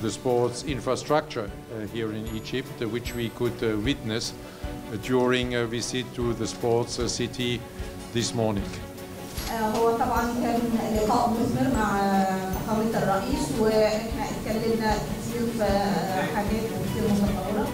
the sports infrastructure uh, here in Egypt, uh, which we could uh, witness uh, during a visit to the sports uh, city this morning. هو طبعا كان لقاء مثمر مع فخامة الرئيس واحنا اتكلمنا كتير في حاجات كتير متطورة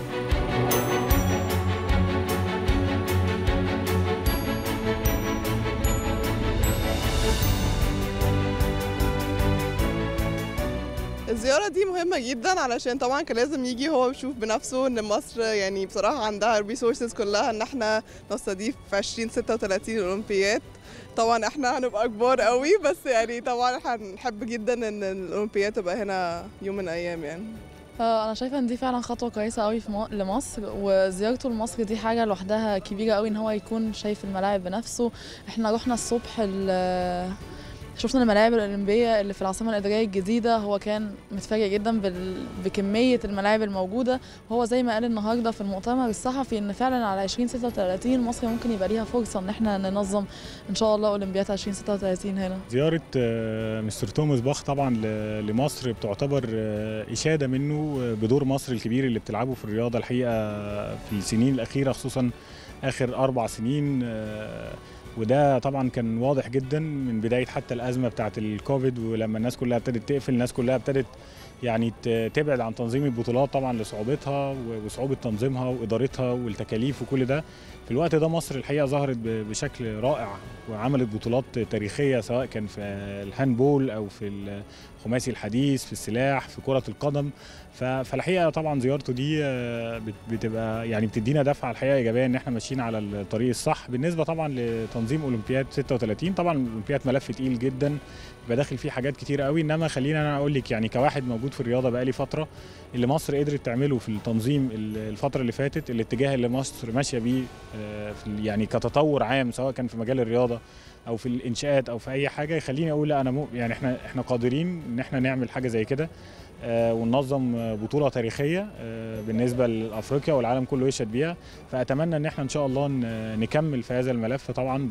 الزيارة دي مهمة جدا علشان طبعا كان لازم يجي هو يشوف بنفسه ان مصر يعني بصراحة عندها الريسورسز كلها ان احنا نستضيف في 2036 الاولمبياد طبعا احنا هنبقى كبار قوي بس يعني طبعا احنا هنحب جدا ان الاولمبياد تبقى هنا يوم من الايام يعني آه، انا شايفه ان دي فعلا خطوه كويسه قوي في م- لمصر وزيارته لمصر دي حاجه لوحدها كبيره قوي ان هو يكون شايف الملاعب بنفسه احنا رحنا الصبح ال- شفنا الملاعب الأولمبية اللي في العاصمة الإدارية الجديدة هو كان متفاجئ جدا بال... بكمية الملاعب الموجودة وهو زي ما قال النهاردة في المؤتمر الصحفي إن فعلا على 2036 مصر ممكن يبقى ليها فرصة إن احنا ننظم إن شاء الله أولمبياد 2036 هنا زيارة آه، مستر توماس باخ طبعا ل- لمصر بتعتبر آه، إشادة منه آه، بدور مصر الكبير اللي بتلعبه في الرياضة الحقيقة في السنين الأخيرة خصوصا آخر أربع سنين آه، وده طبعا كان واضح جدا من بداية حتى الأزمة بتاعة الكوفيد ولما الناس كلها ابتدت تقفل الناس كلها ابتدت يعني ت- تبعد عن تنظيم البطولات طبعا لصعوبتها و- وصعوبة تنظيمها وإدارتها والتكاليف وكل ده في الوقت ده مصر الحقيقة ظهرت ب- بشكل رائع وعملت بطولات تاريخية سواء كان في الهاندبول أو في الخماسي الحديث في السلاح في كرة القدم ف- فالحقيقة طبعا زيارته دي آه، بت- بتبقى يعني بتدينا دفعة الحقيقة إيجابية إن احنا ماشيين على الطريق الصح بالنسبة طبعا لتنظيم أولمبياد 36 طبعا الأولمبياد ملف تقيل جدا يبقى داخل فيه حاجات كتير قوي انما خلينا انا اقول لك يعني كواحد موجود في الرياضه بقالي فتره اللي مصر قدرت تعمله في التنظيم ال- الفتره اللي فاتت الاتجاه اللي مصر ماشيه بيه آه، في ال- يعني كتطور عام سواء كان في مجال الرياضه او في الانشاءات او في اي حاجه يخليني اقول لا انا مو يعني احنا احنا قادرين ان احنا نعمل حاجه زي كده آه، وننظم آه، بطوله تاريخيه آه، بالنسبه لافريقيا والعالم كله يشهد بيها فاتمنى ان احنا ان شاء الله ن- نكمل في هذا الملف طبعا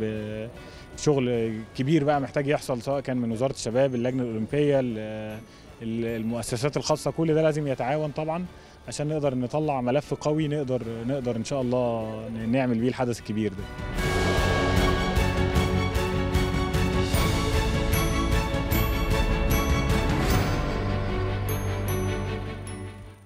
بشغل كبير بقى محتاج يحصل سواء كان من وزاره الشباب اللجنه الاولمبيه ال- ال- المؤسسات الخاصه كل ده لازم يتعاون طبعا عشان نقدر نطلع ملف قوي نقدر نقدر ان شاء الله نعمل بيه الحدث الكبير ده